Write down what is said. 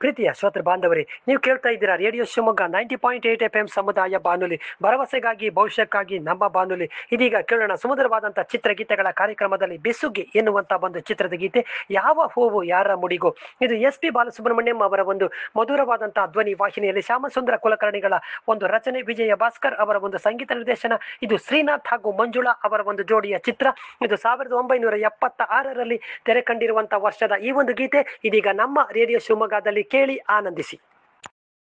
ಪ್ರೀತಿಯ ಶ್ರೋತೃ ಬಾಂಧವರೇ ನೀವು ಕೇಳ್ತಾ ಇದ್ದೀರಾ radio Shivamogga ninety point eight F M ಸಮುದಾಯ ಬಾನುಲಿ ಭರವಸೆಗಾಗಿ ಭವಿಷ್ಯಕ್ಕಾಗಿ ನಮ್ಮ ಬಾನುಲಿ ಇದೀಗ ಕೇಳೋಣ ಸುಮಧುರವಾದಂಥ ಚಿತ್ರಗೀತೆಗಳ ಕಾರ್ಯಕ್ರಮದಲ್ಲಿ ಬೆಸುಗೆ ಎನ್ನುವಂಥ ಒಂದು ಚಿತ್ರದ ಗೀತೆ ಯಾವ ಹೂವು ಯಾರ ಮುಡಿಗೋ ಇದು ಎಸ್ ಪಿ ಬಾಲಸುಬ್ರಹ್ಮಣ್ಯಂ ಅವರ ಒಂದು ಮಧುರವಾದಂತಹ ಧ್ವನಿ ವಾಹಿನಿಯಲ್ಲಿ ಶ್ಯಾಮಸುಂದರ ಕುಲಕರ್ಣಿಗಳ ಒಂದು ರಚನೆ ವಿಜಯ ಭಾಸ್ಕರ್ ಅವರ ಒಂದು ಸಂಗೀತ ನಿರ್ದೇಶನ ಇದು ಶ್ರೀನಾಥ್ ಹಾಗೂ ಮಂಜುಳಾ ಅವರ ಒಂದು ಜೋಡಿಯ ಚಿತ್ರ ಇದು ಸಾವಿರದ ಒಂಬೈನೂರ ಎಪ್ಪತ್ತ ಆರರಲ್ಲಿ ತೆರೆ ಕಂಡಿರುವಂತಹ ವರ್ಷದ ಈ ಒಂದು ಗೀತೆ ಇದೀಗ ನಮ್ಮ ರೇಡಿಯೋ ಶಿವಮೊಗ್ಗದಲ್ಲಿ ಕೇಳಿ ಆನಂದಿಸಿ